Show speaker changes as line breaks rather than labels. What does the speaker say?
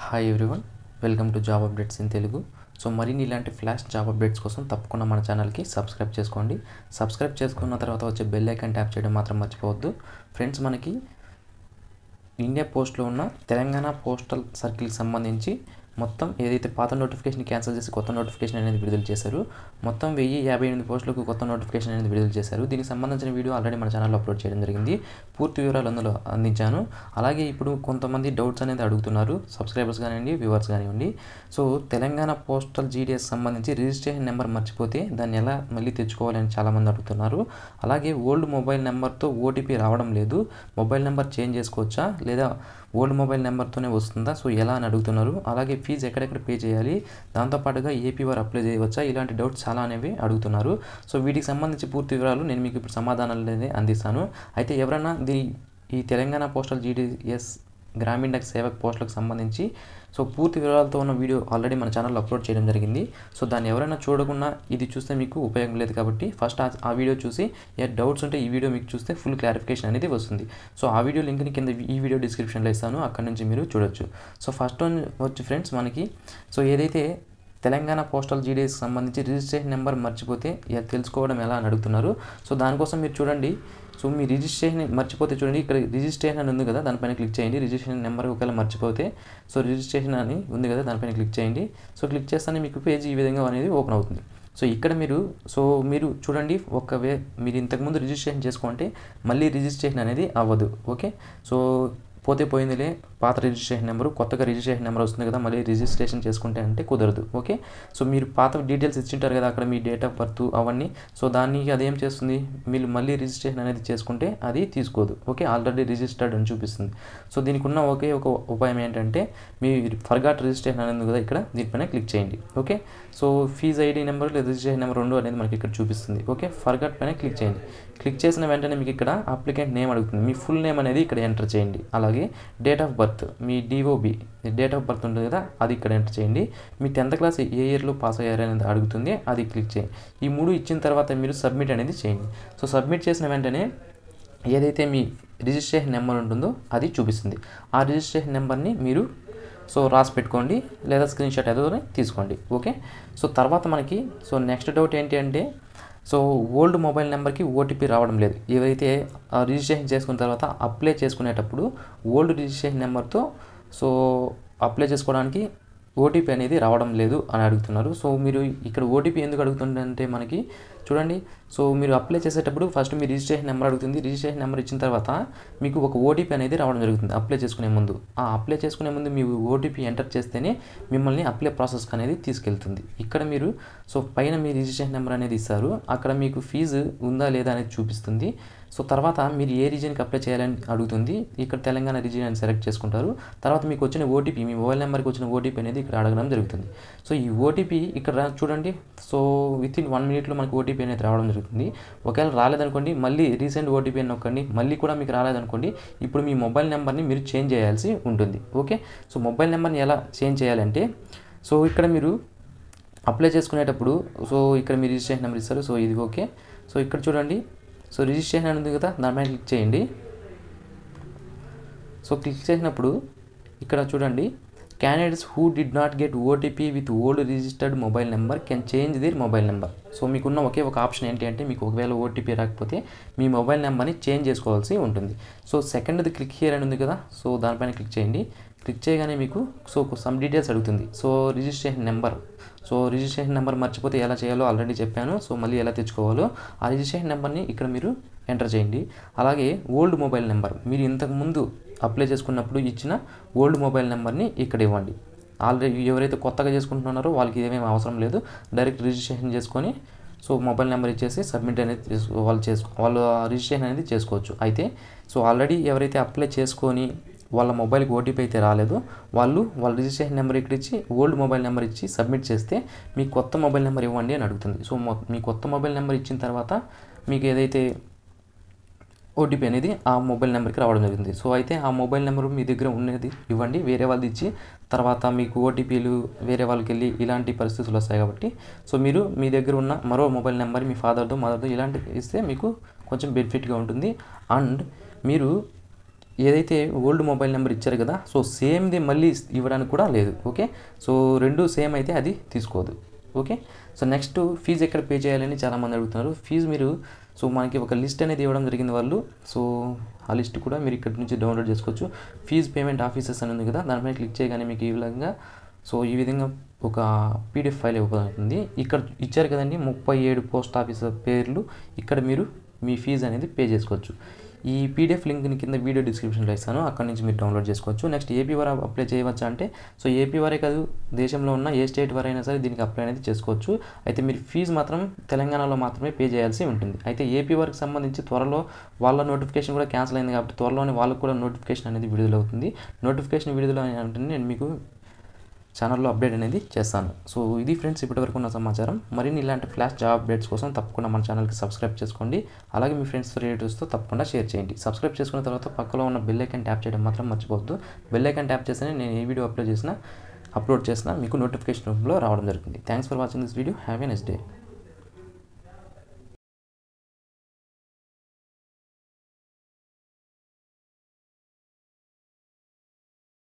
hi everyone welcome to job updates in Telugu so మరిన్ని ఇలాంటి flash job updates కోసం తప్పకుండా మన ఛానల్కి సబ్స్క్రైబ్ చేసుకోండి సబ్స్క్రైబ్ చేసుకున్న తర్వాత వచ్చే బెల్ ఐకాన్ ట్యాప్ చేయడం మాత్రం మర్చిపోవద్దు ఫ్రెండ్స్ మనకి ఇండియా పోస్ట్లో ఉన్న తెలంగాణ పోస్టల్ సర్కిల్కి సంబంధించి మొత్తం ఏదైతే పాత నోటిఫికేషన్ క్యాన్సిల్ చేసి కొత్త నోటిఫికేషన్ అనేది విడుదల చేశారు మొత్తం వెయ్యి యాభై ఎనిమిది పోస్టులకు కొత్త నోటిఫికేషన్ అనేది విడుదల చేశారు దీనికి సంబంధించిన వీడియో ఆల్రెడీ మన ఛానల్లో అప్లోడ్ చేయడం జరిగింది పూర్తి వివరాలు అందులో అందించాను అలాగే ఇప్పుడు కొంతమంది డౌట్స్ అనేది అడుగుతున్నారు సబ్స్క్రైబర్స్ కానివ్వండి వ్యూవర్స్ కానివ్వండి సో తెలంగాణ పోస్టల్ జీడిఎస్ సంబంధించి రిజిస్ట్రేషన్ నెంబర్ మర్చిపోతే దాన్ని ఎలా మళ్ళీ తెచ్చుకోవాలని చాలామంది అడుగుతున్నారు అలాగే ఓల్డ్ మొబైల్ నెంబర్తో ఓటీపీ రావడం లేదు మొబైల్ నెంబర్ చేంజ్ చేసుకోవచ్చా లేదా ఓల్డ్ మొబైల్ నెంబర్తోనే వస్తుందా సో ఎలా అని అడుగుతున్నారు అలాగే ఫీజు ఎక్కడెక్కడ పే చేయాలి దాంతోపాటుగా ఏపీ వారు అప్లై చేయవచ్చా ఇలాంటి డౌట్స్ చాలా అనేవి అడుగుతున్నారు సో వీటికి సంబంధించి పూర్తి వివరాలు నేను మీకు ఇప్పుడు సమాధానాలు అనేది అందిస్తాను అయితే ఎవరైనా దీ ఈ తెలంగాణ పోస్టల్ జీడీఎస్ గ్రామీణ డక్ సేవక్ పోస్టులకు సంబంధించి సో పూర్తి వివరాలతో ఉన్న వీడియో ఆల్రెడీ మన ఛానల్లో అప్లోడ్ చేయడం జరిగింది సో దాన్ని ఎవరైనా చూడకుండా ఇది చూస్తే మీకు ఉపయోగం లేదు కాబట్టి ఫస్ట్ ఆ- ఆ వీడియో చూసి ఏ డౌట్స్ ఉంటే ఈ వీడియో మీకు చూస్తే ఫుల్ క్లారిఫికేషన్ అనేది వస్తుంది సో ఆ వీడియో లింక్ని కింద ఈ వీడియో డిస్క్రిప్షన్లో ఇస్తాను అక్కడ నుంచి మీరు చూడొచ్చు సో ఫస్ట్ వన్ వచ్చి ఫ్రెండ్స్ మనకి సో ఏదైతే తెలంగాణ పోస్టల్ జీడీఎస్కి సంబంధించి రిజిస్ట్రేషన్ నెంబర్ మర్చిపోతే ఇక తెలుసుకోవడం ఎలా అని అడుగుతున్నారు సో దానికోసం మీరు చూడండి సో మీ రిజిస్ట్రేషన్ మర్చిపోతే చూడండి ఇక్కడ రిజిస్ట్రేషన్ అని ఉంది కదా దానిపైన క్లిక్ చేయండి రిజిస్ట్రేషన్ నెంబర్ ఒకవేళ మర్చిపోతే సో రిజిస్ట్రేషన్ అని ఉంది కదా దానిపైన క్లిక్ చేయండి సో క్లిక్ చేస్తానే మీకు పేజ్ ఈ విధంగా అనేది ఓపెన్ అవుతుంది సో ఇక్కడ మీరు సో మీరు చూడండి ఒక వే మీరు ఇంతకుముందు రిజిస్ట్రేషన్ చేసుకుంటే మళ్ళీ రిజిస్ట్రేషన్ అనేది అవ్వదు ఓకే సో పోతే పోయిందిలే పాత రిజిస్ట్రేషన్ నెంబరు కొత్తగా రిజిస్ట్రేషన్ నెంబర్ వస్తుంది కదా మళ్ళీ రిజిస్ట్రేషన్ చేసుకుంటే అంటే కుదరదు ఓకే సో మీరు పాత డీటెయిల్స్ ఇచ్చింటారు కదా అక్కడ మీ డేట్ ఆఫ్ బర్త్ అవన్నీ సో దాన్ని అదేం చేస్తుంది మీరు మళ్ళీ రిజిస్ట్రేషన్ అనేది చేసుకుంటే అది తీసుకోదు ఓకే ఆల్రెడీ రిజిస్టర్డ్ అని చూపిస్తుంది సో దీనికి ఉన్న ఒకే ఒక ఉపాయం ఏంటంటే మీ ఫర్గాట్ రిజిస్ట్రేషన్ అనేది ఉంది కదా ఇక్కడ దీనిపైన క్లిక్ చేయండి okay so fees ID number లేదా రిజిస్ట్రేషన్ నెంబర్ రెండు అనేది మనకి ఇక్కడ చూపిస్తుంది ఓకే ఫర్గాట్ పైన క్లిక్ చేయండి క్లిక్ చేసిన వెంటనే మీకు ఇక్కడ అప్లికెంట్ నేమ్ అడుగుతుంది మీ ఫుల్ నేమ్ అనేది ఇక్కడ ఎంటర్ చేయండి అలాగే డేట్ ఆఫ్ బర్త్ మీ డిఓబి డేట్ ఆఫ్ బర్త్ ఉంటుంది కదా అది ఇక్కడ ఎంటర్ చేయండి మీ టెన్త్ క్లాస్ ఏ ఇయర్లో పాస్ అయ్యారు అనేది అడుగుతుంది అది క్లిక్ చేయండి ఈ మూడు ఇచ్చిన తర్వాత మీరు సబ్మిట్ అనేది చేయండి సో సబ్మిట్ చేసిన వెంటనే ఏదైతే మీ రిజిస్ట్రేషన్ నెంబర్ ఉంటుందో అది చూపిస్తుంది ఆ రిజిస్ట్రేషన్ నెంబర్ని మీరు సో రాసి పెట్టుకోండి లేదా స్క్రీన్ షాట్ ఏదో తీసుకోండి ఓకే సో తర్వాత మనకి సో నెక్స్ట్ డౌట్ ఏంటి అంటే సో ఓల్డ్ మొబైల్ నెంబర్కి ఓటీపీ రావడం లేదు ఏవైతే ఆ రిజిస్ట్రేషన్ చేసుకున్న తర్వాత అప్లై చేసుకునేటప్పుడు ఓల్డ్ రిజిస్ట్రేషన్ నెంబర్తో సో అప్లై చేసుకోవడానికి ఓటీపీ అనేది రావడం లేదు అని అడుగుతున్నారు సో మీరు ఇక్కడ ఓటీపీ ఎందుకు అడుగుతుందంటే మనకి చూడండి సో మీరు అప్లై చేసేటప్పుడు ఫస్ట్ మీ రిజిస్ట్రేషన్ నెంబర్ అడుగుతుంది రిజిస్ట్రేషన్ నెంబర్ ఇచ్చిన తర్వాత మీకు ఒక ఓటీపీ అనేది రావడం జరుగుతుంది అప్లై చేసుకునే ముందు ఆ అప్లై చేసుకునే ముందు మీ ఓటీపీ ఎంటర్ చేస్తేనే మిమ్మల్ని అప్లై ప్రాసెస్కి అనేది తీసుకెళ్తుంది ఇక్కడ మీరు సో పైన మీ రిజిస్ట్రేషన్ నెంబర్ అనేది ఇస్తారు అక్కడ మీకు ఫీజు ఉందా లేదా అనేది చూపిస్తుంది సో తర్వాత మీరు ఏ రీజన్కి అప్లై చేయాలని అడుగుతుంది ఇక్కడ తెలంగాణ రీజన్ అని సెలెక్ట్ చేసుకుంటారు తర్వాత మీకు వచ్చిన ఓటీపీ మీ మొబైల్ నెంబర్కి వచ్చిన ఓటీపీ అనేది ఇక్కడ అడగడం జరుగుతుంది సో ఈ ఓటీపీ ఇక్కడ చూడండి సో విత్ ఇన్ వన్ మినిట్లో మనకి ఓటీపీ అనేది రావడం జరుగుతుంది ఒకవేళ రాలేదనుకోండి మళ్ళీ రీసెంట్ ఓటీపీ అని నొక్కండి మళ్ళీ కూడా మీకు రాలేదనుకోండి ఇప్పుడు మీ మొబైల్ నెంబర్ని మీరు చేంజ్ చేయాల్సి ఉంటుంది ఓకే సో మొబైల్ నెంబర్ని ఎలా చేంజ్ చేయాలంటే సో ఇక్కడ మీరు అప్లై చేసుకునేటప్పుడు సో ఇక్కడ మీ రిజిస్ట్రేషన్ నెంబర్ ఇస్తారు సో ఇది ఓకే సో ఇక్కడ చూడండి సో రిజిస్ట్రేషన్ అని ఉంది కదా దాని మీద క్లిక్ చేయండి సో క్లిక్ చేసినప్పుడు ఇక్కడ చూడండి candidates who did not get OTP with old registered mobile number can change their mobile number so మీకున్న ఒకే ఒక ఆప్షన్ ఏంటి అంటే మీకు ఒకవేళ ఓటీపీ రాకపోతే మీ మొబైల్ నెంబర్ని చేంజ్ చేసుకోవాల్సి ఉంటుంది సో సెకండ్ది క్లిక్ హియర్ అని ఉంది కదా సో దానిపైన క్లిక్ చేయండి క్లిక్ చేయగానే మీకు సో సమ్ డీటెయిల్స్ అడుగుతుంది so registration number so registration number మర్చిపోతే ఎలా చేయాలో ఆల్రెడీ చెప్పాను సో మళ్ళీ ఎలా తెచ్చుకోవాలో ఆ రిజిస్ట్రేషన్ నెంబర్ని ఇక్కడ మీరు ఎంటర్ చేయండి అలాగే ఓల్డ్ మొబైల్ నెంబర్ మీరు ఇంతకు ముందు అప్లై చేసుకున్నప్పుడు ఇచ్చిన ఓల్డ్ మొబైల్ నెంబర్ని ఇక్కడ ఇవ్వండి ఆల్రెడీ ఎవరైతే కొత్తగా చేసుకుంటున్నారో వాళ్ళకి ఏమేమి అవసరం లేదు డైరెక్ట్ రిజిస్ట్రేషన్ చేసుకొని సో మొబైల్ నెంబర్ ఇచ్చేసి సబ్మిట్ అనేది చేసుకో వాళ్ళు చేసుకో వాళ్ళు రిజిస్ట్రేషన్ అనేది చేసుకోవచ్చు అయితే సో ఆల్రెడీ ఎవరైతే అప్లై చేసుకొని వాళ్ళ మొబైల్కి ఓటీపీ అయితే రాలేదు వాళ్ళు వాళ్ళ రిజిస్ట్రేషన్ నెంబర్ ఇక్కడ ఇచ్చి ఓల్డ్ మొబైల్ నెంబర్ ఇచ్చి సబ్మిట్ చేస్తే మీ కొత్త మొబైల్ నెంబర్ ఇవ్వండి అని అడుగుతుంది సో మొ- మీ కొత్త మొబైల్ నెంబర్ ఇచ్చిన తర్వాత మీకు ఏదైతే ఓటీపీ అనేది ఆ మొబైల్ నెంబర్కి రావడం జరిగింది సో అయితే ఆ మొబైల్ నెంబర్ మీ దగ్గర ఉన్నది ఇవ్వండి వేరే వాళ్ళది ఇచ్చి తర్వాత మీకు ఓటీపీలు వేరే వాళ్ళకి వెళ్ళి ఇలాంటి పరిస్థితులు వస్తాయి కాబట్టి సో మీరు మీ దగ్గర ఉన్న మరో మొబైల్ నెంబర్ మీ ఫాదర్తో మదర్తో ఇలాంటి ఇస్తే మీకు కొంచెం బెనిఫిట్గా ఉంటుంది అండ్ మీరు ఏదైతే ఓల్డ్ మొబైల్ నెంబర్ ఇచ్చారు కదా సో సేమ్ది మళ్ళీ ఇవ్వడానికి కూడా లేదు ఓకే సో రెండు సేమ్ అయితే అది తీసుకోదు ఓకే సో నెక్స్ట్ ఫీజు ఎక్కడ పే చేయాలని చాలామంది అడుగుతున్నారు ఫీజు మీరు సో మనకి ఒక లిస్ట్ అనేది ఇవ్వడం జరిగింది వాళ్ళు సో ఆ లిస్ట్ కూడా మీరు ఇక్కడ నుంచి డౌన్లోడ్ చేసుకోవచ్చు ఫీజు పేమెంట్ ఆఫీసెస్ అని ఉంది కదా దానిపైన క్లిక్ చేయగానే మీకు ఈ విధంగా సో ఈ విధంగా ఒక పీడిఎఫ్ ఫైల్ ఇవ్వబడుతుంది ఇక్కడ ఇచ్చారు కదండి ముప్పై ఏడు పోస్ట్ ఆఫీసర్ పేర్లు ఇక్కడ మీరు మీ ఫీజు అనేది పే చేసుకోవచ్చు ఈ పీడిఎఫ్ లింక్ని కింద వీడియో డిస్క్రిప్షన్లో ఇస్తాను అక్కడ నుంచి మీరు డౌన్లోడ్ చేసుకోవచ్చు నెక్స్ట్ ఏపీ వారు అప్లై చేయవచ్చా అంటే సో ఏపీ వారే కాదు దేశంలో ఉన్న ఏ స్టేట్ వారైనా సరే దీనికి అప్లై అనేది చేసుకోవచ్చు అయితే మీరు ఫీజు మాత్రం తెలంగాణలో మాత్రమే పే చేయాల్సి ఉంటుంది అయితే ఏపీ వారికి సంబంధించి త్వరలో వాళ్ళ నోటిఫికేషన్ కూడా క్యాన్సిల్ అయింది కాబట్టి త్వరలోనే వాళ్ళకు కూడా నోటిఫికేషన్ అనేది విడుదలవుతుంది నోటిఫికేషన్ విడుదల అంటే నేను మీకు ఛానల్లో అప్డేట్ అనేది చేస్తాను సో ఇది ఫ్రెండ్స్ ఇప్పటివరకు ఉన్న సమాచారం మరిన్ని ఇలాంటి ఫ్లాష్ జాబ్ అప్డేట్స్ కోసం తప్పకుండా మన ఛానల్కి సబ్స్క్రైబ్ చేసుకోండి అలాగే మీ ఫ్రెండ్స్ రిలేటివ్స్తో తప్పకుండా షేర్ చేయండి సబ్స్క్రైబ్ చేసుకున్న తర్వాత పక్కలో ఉన్న బెల్ ఐకాన్ ట్యాప్ చేయడం మాత్రం మర్చిపోవద్దు బెల్ ఐకాన్ ట్యాప్ చేస్తేనే నేను ఏ వీడియో అప్లోడ్ చేసినా అప్లోడ్ చేసినా మీకు నోటిఫికేషన్ రూపంలో రావడం జరుగుతుంది thanks for watching this video have a next day